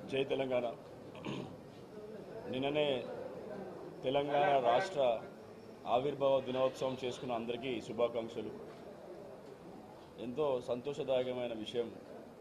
జై తెలంగాణ నిన్ననే తెలంగాణ రాష్ట్ర ఆవిర్భావ దినోత్సవం చేసుకున్న అందరికీ శుభాకాంక్షలు ఎంతో సంతోషదాయకమైన విషయం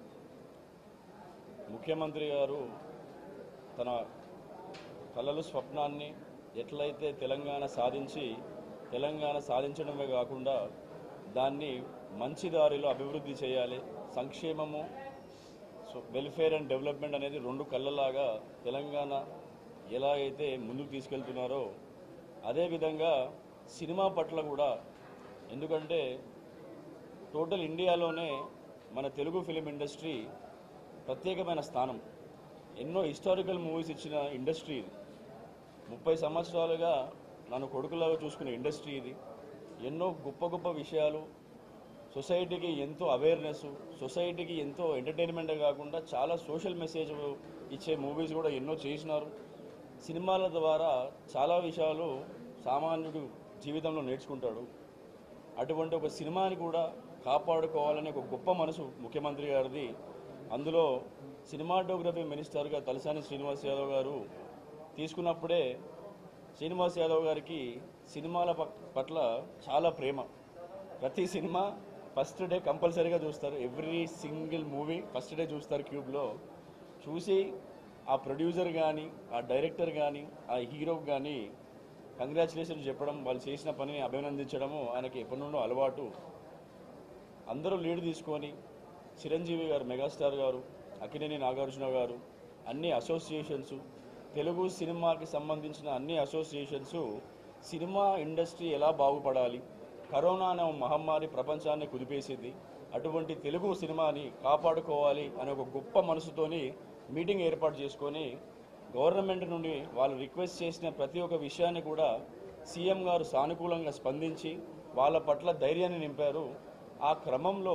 ముఖ్యమంత్రి గారు తన కలలు స్వప్నాన్ని ఎట్లయితే తెలంగాణ సాధించి తెలంగాణ సాధించడమే కాకుండా దాన్ని మంచి దారిలో అభివృద్ధి చేయాలి సంక్షేమము సో వెల్ఫేర్ అండ్ డెవలప్మెంట్ అనేది రెండు కళ్ళలాగా తెలంగాణ ఎలా అయితే ముందుకు తీసుకెళ్తున్నారో అదేవిధంగా సినిమా పట్ల కూడా ఎందుకంటే టోటల్ ఇండియాలోనే మన తెలుగు ఫిలిం ఇండస్ట్రీ ప్రత్యేకమైన స్థానం ఎన్నో హిస్టారికల్ మూవీస్ ఇచ్చిన ఇండస్ట్రీ ఇది ముప్పై సంవత్సరాలుగా నన్ను కొడుకులాగా చూసుకునే ఇండస్ట్రీ ఇది ఎన్నో గొప్ప గొప్ప విషయాలు సొసైటీకి ఎంతో అవేర్నెస్ సొసైటీకి ఎంతో ఎంటర్టైన్మెంటే కాకుండా చాలా సోషల్ మెసేజ్ ఇచ్చే మూవీస్ కూడా ఎన్నో చేసినారు సినిమాల ద్వారా చాలా విషయాలు సామాన్యుడు జీవితంలో నేర్చుకుంటాడు అటువంటి ఒక సినిమాని కూడా కాపాడుకోవాలనే ఒక గొప్ప మనసు ముఖ్యమంత్రి గారిది అందులో సినిమాటోగ్రఫీ మినిస్టర్గా తలసాని శ్రీనివాస్ యాదవ్ గారు తీసుకున్నప్పుడే శ్రీనివాస్ యాదవ్ గారికి సినిమాల పక్- పట్ల చాలా ప్రేమ ప్రతి సినిమా ఫస్ట్ డే కంపల్సరీగా చూస్తారు every single movie first day చూస్తారు క్యూబ్లో చూసి ఆ ప్రొడ్యూసర్ కానీ ఆ డైరెక్టర్ కానీ ఆ హీరోకి కానీ కంగ్రాచులేషన్ చెప్పడం వాళ్ళు చేసిన పనిని అభినందించడము ఆయనకి ఎప్పటి నుండో అలవాటు అందరూ లీడ్ తీసుకొని చిరంజీవి గారు మెగాస్టార్ గారు అక్కినేని నాగార్జున గారు అన్ని అసోసియేషన్స్ తెలుగు సినిమాకి సంబంధించిన అన్ని అసోసియేషన్స్ సినిమా ఇండస్ట్రీ ఎలా బాగుపడాలి కరోనా అనే మహమ్మారి ప్రపంచాన్ని కుదిపేసింది అటువంటి తెలుగు సినిమాని కాపాడుకోవాలి అనే ఒక గొప్ప మనసుతోని మీటింగ్ ఏర్పాటు చేసుకొని గవర్నమెంట్ నుండి వాళ్ళు రిక్వెస్ట్ చేసిన ప్రతి ఒక్క విషయాన్ని కూడా సీఎం గారు సానుకూలంగా స్పందించి వాళ్ళ పట్ల ధైర్యాన్ని నింపారు ఆ క్రమంలో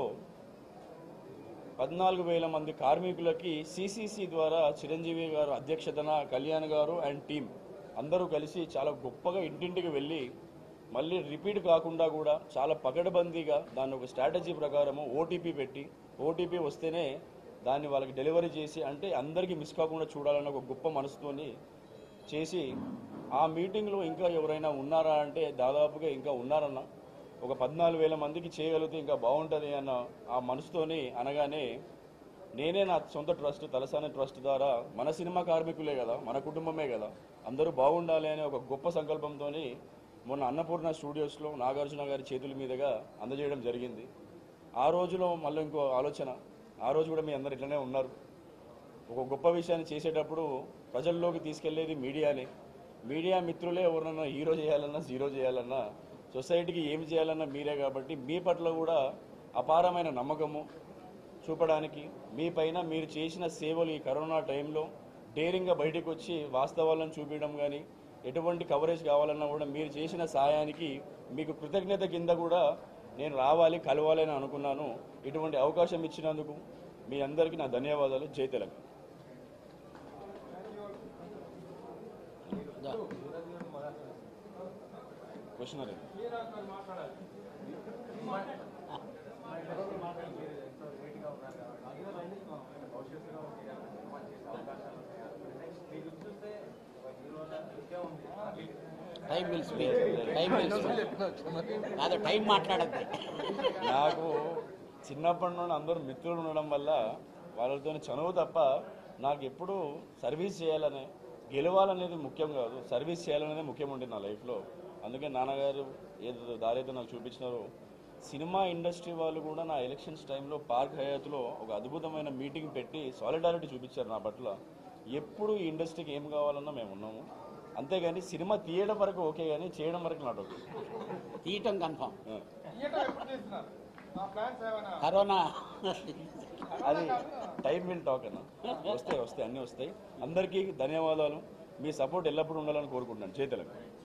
పద్నాలుగు వేల మంది కార్మికులకి సిసిసి ద్వారా చిరంజీవి గారు అధ్యక్షతన కళ్యాణ్ గారు అండ్ టీం అందరూ కలిసి చాలా గొప్పగా ఇంటింటికి వెళ్ళి మళ్ళీ రిపీట్ కాకుండా కూడా చాలా పకడ్బందీగా దాన్ని ఒక స్ట్రాటజీ ప్రకారము ఓటీపీ పెట్టి ఓటీపీ వస్తేనే దాన్ని వాళ్ళకి డెలివరీ చేసి అంటే అందరికీ మిస్ కాకుండా చూడాలన్న ఒక గొప్ప మనసుతోని చేసి ఆ మీటింగ్లో ఇంకా ఎవరైనా ఉన్నారా అంటే దాదాపుగా ఇంకా ఉన్నారన్న ఒక పద్నాలుగు వేల మందికి చేయగలిగితే ఇంకా బాగుంటుంది అన్న ఆ మనసుతోని అనగానే నేనే నా సొంత ట్రస్ట్ తలసాని ట్రస్ట్ ద్వారా మన సినిమా కార్మికులే కదా మన కుటుంబమే కదా అందరూ బాగుండాలి అనే ఒక గొప్ప సంకల్పంతో మొన్న అన్నపూర్ణ స్టూడియోస్లో నాగార్జున గారి చేతుల మీదుగా అందజేయడం జరిగింది ఆ రోజులో మళ్ళీ ఇంకో ఆలోచన ఆ రోజు కూడా మీ అందరు ఇట్లనే ఉన్నారు ఒక గొప్ప విషయాన్ని చేసేటప్పుడు ప్రజల్లోకి తీసుకెళ్లేది మీడియానే మీడియా మిత్రులే ఎవరినన్నా హీరో చేయాలన్నా జీరో చేయాలన్నా సొసైటీకి ఏం చేయాలన్నా మీరే కాబట్టి మీ పట్ల కూడా అపారమైన నమ్మకము చూపడానికి మీ పైన మీరు చేసిన సేవలు ఈ కరోనా టైంలో డేరింగ్గా బయటకు వచ్చి వాస్తవాలను చూపించడం కానీ ఎటువంటి కవరేజ్ కావాలన్నా కూడా మీరు చేసిన సాయానికి మీకు కృతజ్ఞత కింద కూడా నేను రావాలి కలవాలి అని అనుకున్నాను ఇటువంటి అవకాశం ఇచ్చినందుకు మీ అందరికీ నా ధన్యవాదాలు జై తెలంగాణ క్వశ్చన్ అరే time will speak time will speak కాదు టైం మాట్లాడద్దు నాకు చిన్నప్పటి నుండి అందరూ మిత్రులు ఉండడం వల్ల వాళ్ళతో చనువు తప్ప నాకు ఎప్పుడు సర్వీస్ చేయాలనే గెలవాలనేది ముఖ్యం కాదు సర్వీస్ చేయాలనేది ముఖ్యం ఉంటుంది నా లైఫ్లో అందుకే నాన్నగారు ఏదో దారైతే నాకు చూపించినారో సినిమా ఇండస్ట్రీ వాళ్ళు కూడా నా ఎలక్షన్స్ టైంలో పార్క్ హయాత్లో ఒక అద్భుతమైన మీటింగ్ పెట్టి సాలిడారిటీ చూపించారు నా పట్ల ఎప్పుడు ఈ ఇండస్ట్రీకి ఏం కావాలన్నా మేము ఉన్నాము అంతేగాని సినిమా తీయడం వరకు ఓకే కానీ చేయడం వరకు నాట్ ఓకే తీయటం కన్ఫామ్ ఆ. కరోనా అది టైం విల్ టాక్ అన్న వస్తాయి వస్తాయి అన్నీ వస్తాయి అందరికీ ధన్యవాదాలు మీ సపోర్ట్ ఎల్లప్పుడూ ఉండాలని కోరుకుంటున్నాను చేతులకు